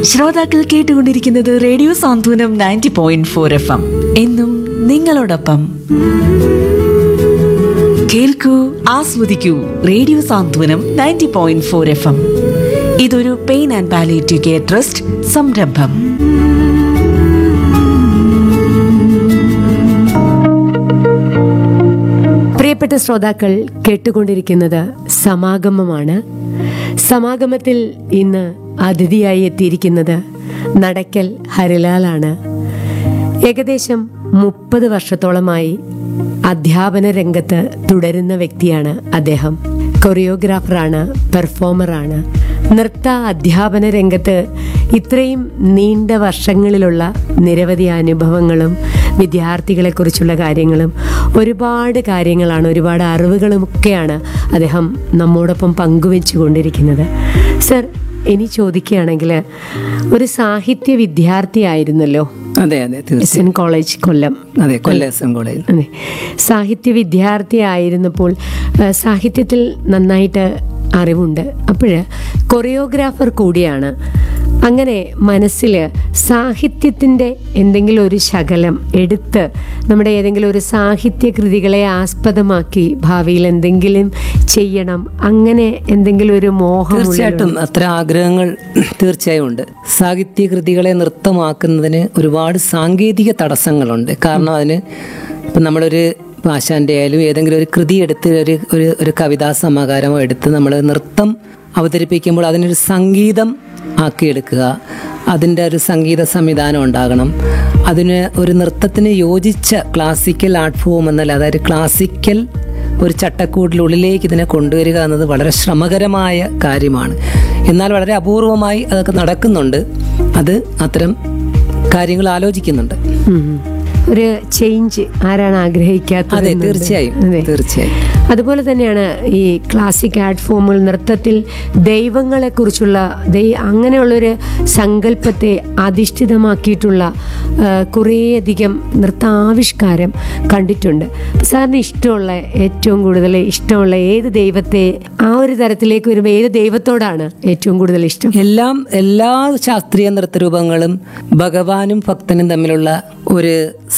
ശ്രോതാക്കൾ കേട്ടുകൊണ്ടിരിക്കുന്നത് radio Santhwanam ninety point four F M എന്നും നിങ്ങളോടൊപ്പം കേൾക്കൂ ആസ്വദിക്കൂ radio Santhwanam ninety point four F M ഇതൊരു pain and palliative care trust സംരംഭം പ്രിയപ്പെട്ട ശ്രോതാക്കൾ കേട്ടുകൊണ്ടിരിക്കുന്നത് സമാഗമമാണ് സമാഗമത്തിൽ ഇന്ന് അതിഥിയായി എത്തിയിരിക്കുന്നത് നടക്കൽ ഹരിലാലാണ് ഏകദേശം മുപ്പത് വർഷത്തോളമായി അധ്യാപന രംഗത്ത് തുടരുന്ന വ്യക്തിയാണ് അദ്ദേഹം കൊറിയോഗ്രാഫറാണ് പെർഫോമറാണ് നൃത്ത അധ്യാപന രംഗത്ത് ഇത്രയും നീണ്ട വർഷങ്ങളിലുള്ള നിരവധി അനുഭവങ്ങളും വിദ്യാർത്ഥികളെക്കുറിച്ചുള്ള കാര്യങ്ങളും ഒരുപാട് കാര്യങ്ങളാണ് ഒരുപാട് അറിവുകളുമൊക്കെയാണ് അദ്ദേഹം നമ്മോടൊപ്പം പങ്കുവെച്ചു കൊണ്ടിരിക്കുന്നത് സർ ഇനി ചോദിക്കുകയാണെങ്കിൽ ഒരു സാഹിത്യ വിദ്യാർത്ഥിയായിരുന്നല്ലോ അതെ അതെ എസ് തീർച്ചയായും എൻ കോളേജ് കൊല്ലം അതെ കൊല്ലം എസ് എം കോളേജിൽ അതെ സാഹിത്യ വിദ്യാർത്ഥിയായിരുന്നപ്പോൾ ആ, സാഹിത്യത്തിൽ നന്നായിട്ട് അറിവുണ്ട് അപ്പോൾ കൊറിയോഗ്രാഫർ കൂടിയാണ് അങ്ങനെ മനസ്സിൽ സാഹിത്യത്തിൻ്റെ എന്തെങ്കിലും ഒരു ശകലം എടുത്ത് നമ്മുടെ ഏതെങ്കിലും ഒരു സാഹിത്യ കൃതികളെ ആസ്പദമാക്കി ഭാവിയിൽ എന്തെങ്കിലും ചെയ്യണം അങ്ങനെ എന്തെങ്കിലും ഒരു മോഹം തീർച്ചയായിട്ടും അത്ര ആഗ്രഹങ്ങൾ തീർച്ചയായും ഉണ്ട് സാഹിത്യ കൃതികളെ നൃത്തമാക്കുന്നതിന് ഒരുപാട് സാങ്കേതിക തടസ്സങ്ങളുണ്ട് കാരണം അതിന് ഇപ്പം നമ്മളൊരു ഭാഷാന്റെ ആയാലും ഏതെങ്കിലും ഒരു കൃതി എടുത്ത് ഒരു ഒരു ഒരു കവിതാ സമാഹാരമോ എടുത്ത് നമ്മൾ നൃത്തം അവതരിപ്പിക്കുമ്പോൾ അതിനൊരു സംഗീതം ആക്കിയെടുക്കുക അതിൻ്റെ ഒരു സംഗീത സംവിധാനം ഉണ്ടാകണം അതിന് ഒരു നൃത്തത്തിന് യോജിച്ച ക്ലാസിക്കൽ ആർട്ട് ഫോം എന്നല്ല അതായത് ക്ലാസിക്കൽ ഒരു ചട്ടക്കൂട്ടിനുള്ളിലേക്ക് ഇതിനെ കൊണ്ടുവരിക എന്നത് വളരെ ശ്രമകരമായ കാര്യമാണ് എന്നാൽ വളരെ അപൂർവമായി അതൊക്കെ നടക്കുന്നുണ്ട് അത് അത്തരം കാര്യങ്ങൾ ആലോചിക്കുന്നുണ്ട് ഉം. ഒരു ചേഞ്ച് ആരാണ് ആഗ്രഹിക്കാത്തത് അതെ എന്നുണ്ട്. തീർച്ചയായും അതെ. തീർച്ചയായും അതുപോലെ തന്നെയാണ് ഈ ക്ലാസിക് ആർട്ട് ഫോമുകൾ നൃത്തത്തിൽ ദൈവങ്ങളെക്കുറിച്ചുള്ള ദൈ അങ്ങനെയുള്ളൊരു സങ്കല്പത്തെ അധിഷ്ഠിതമാക്കിയിട്ടുള്ള ആ, കുറേയധികം നൃത്താവിഷ്കാരം കണ്ടിട്ടുണ്ട് സാറിന് ഇഷ്ടമുള്ള ഏറ്റവും കൂടുതൽ ഇഷ്ടമുള്ള ഏത് ദൈവത്തെ ആ ഒരു തരത്തിലേക്ക് വരുമ്പോൾ ഏത് ദൈവത്തോടാണ് ഏറ്റവും കൂടുതൽ ഇഷ്ടം എല്ലാം എല്ലാ ശാസ്ത്രീയ നൃത്തരൂപങ്ങളും ഭഗവാനും ഭക്തനും തമ്മിലുള്ള ഒരു